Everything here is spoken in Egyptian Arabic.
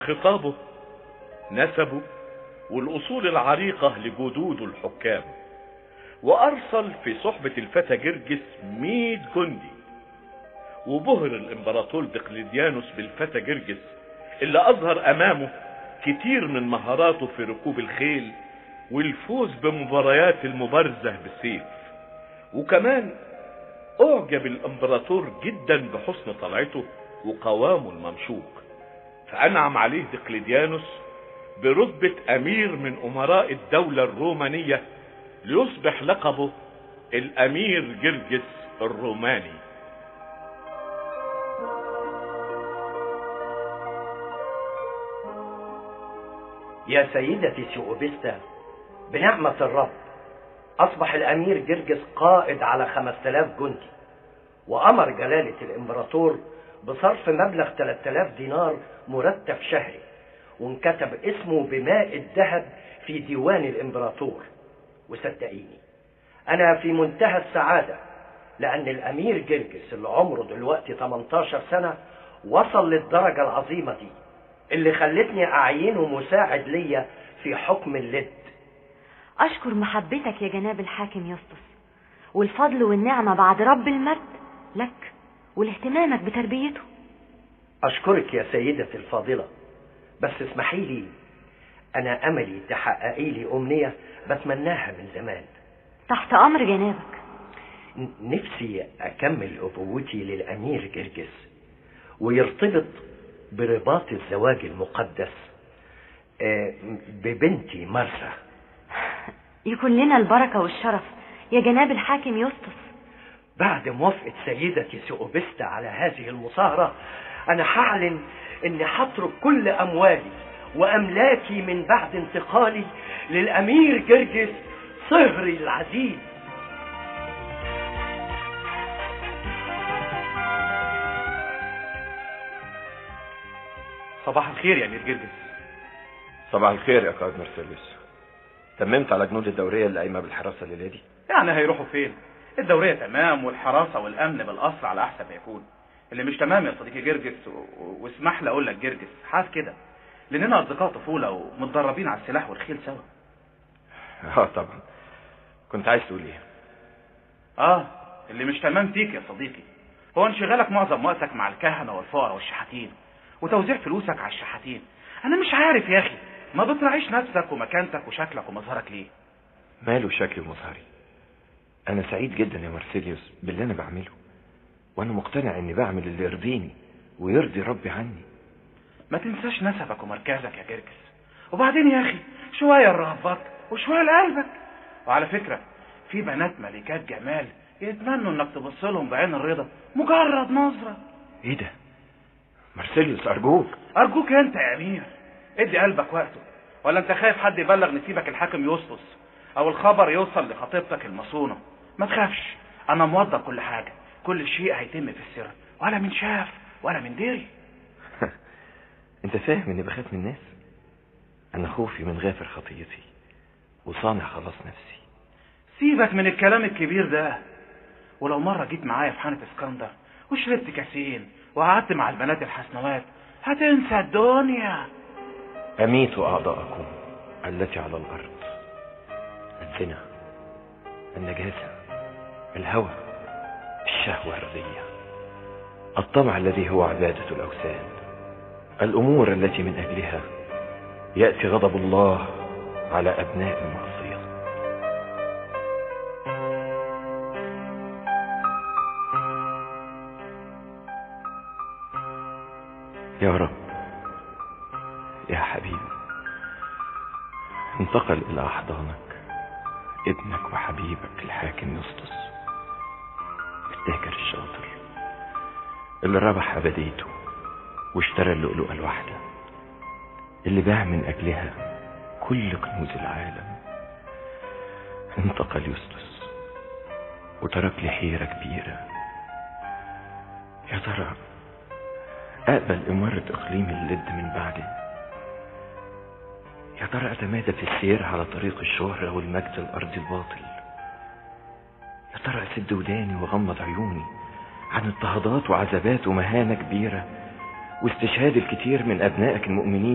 خطابه نسبه والأصول العريقة لجدود الحكام وأرسل في صحبة الفتى جرجس مئة جندي وبهر الإمبراطور دقلديانوس بالفتى جرجس اللي أظهر أمامه كتير من مهاراته في ركوب الخيل والفوز بمباريات المبارزة بالسيف وكمان أعجب الإمبراطور جدا بحسن طلعته وقوامه الممشوق فأنعم عليه دقلديانوس برتبة أمير من أمراء الدولة الرومانية ليصبح لقبه الأمير جرجس الروماني يا سيدتي سيوبستا بنعمة الرب أصبح الأمير جرجس قائد على خمس تلاف جندي وأمر جلالة الإمبراطور بصرف مبلغ 3000 دينار مرتب شهري وانكتب اسمه بماء الذهب في ديوان الإمبراطور وصدقيني أنا في منتهى السعادة لأن الأمير جرجس اللي عمره دلوقتي 18 سنة وصل للدرجة العظيمة دي اللي خلتني أعينه مساعد ليا في حكم اللد أشكر محبتك يا جناب الحاكم يسطس والفضل والنعمة بعد رب المجد لك ولاهتمامك بتربيته أشكرك يا سيدتي الفاضلة بس اسمحي لي أنا أملي تحققي لي أمنية بتمناها من زمان تحت أمر جنابك ن- نفسي أكمل أبوتي للأمير جرجس ويرتبط برباط الزواج المقدس آه، ببنتي مرسى يكون لنا البركة والشرف يا جناب الحاكم يسطس بعد موافقة سيدتي سؤبستا على هذه المصاهرة أنا هعلن إني هترك كل أموالي وأملاكي من بعد انتقالي للأمير جرجس صهري العزيز صباح الخير يا امير جرجس صباح الخير يا قائد مرسيليوس تممت على جنود الدورية اللي قايمة بالحراسة الليلة دي يعني هيروحوا فين الدورية تمام والحراسة والأمن بالقصر على أحسن ما يكون اللي مش تمام يا صديقي جرجس و... و- واسمح لي أقول لك جرجس حاس كده لأننا أصدقاء طفولة ومتدربين على السلاح والخيل سوا اه طبعا كنت عايز تقول ايه آه اللي مش تمام فيك يا صديقي هو انشغالك معظم وقتك مع الكهنة والفقراء والشحاتين وتوزيع فلوسك على الشحاتين أنا مش عارف يا أخي ما بتراعيش نفسك ومكانتك وشكلك ومظهرك ليه ماله شكلي ومظهري انا سعيد جدا يا مرسيليوس باللي انا بعمله وانا مقتنع اني بعمل اللي يرضيني ويرضي ربي عني ما تنساش نسبك ومركزك يا جرجس وبعدين يا اخي شويه لرغبتك وشويه لقلبك وعلى فكره في بنات ملكات جمال يتمنوا انك تبص لهم بعين الرضا مجرد نظره ايه ده مرسيليوس ارجوك ارجوك انت يا امير ادي قلبك وقته ولا انت خايف حد يبلغ نسيبك الحاكم يسطس او الخبر يوصل لخطيبتك المصونه ما تخافش انا موضب كل حاجه كل شيء هيتم في السر ولا من شاف ولا من دري انت فاهم اني بخاف من الناس انا خوفي من غافر خطيتي وصانع خلاص نفسي سيبك من الكلام الكبير ده ولو مرة جيت معايا في حانة اسكندر وشربت كاسين وقعدت مع البنات الحسنوات هتنسى الدنيا اميت اعضاءكم التي على الارض الزنا النجاسة الهوى الشهوة الردية الطمع الذي هو عبادة الاوثان الامور التي من اجلها يأتي غضب الله على ابناء المعصية يا رب يا حبيبي انتقل إلى أحضانك ابنك وحبيبك الحاكم يسطس التاجر الشاطر اللي ربح أبديته واشترى اللؤلؤة الواحدة اللي باع من أجلها كل كنوز العالم انتقل يسطس وترك لي حيرة كبيرة يا ترى أقبل إمارة إقليم اللد من بعده يا ترى أتمادى في السير على طريق الشهرة والمجد الأرضي الباطل يا ترى أسد وداني وغمض عيوني عن اضطهادات وعذابات ومهانة كبيرة واستشهاد الكثير من أبنائك المؤمنين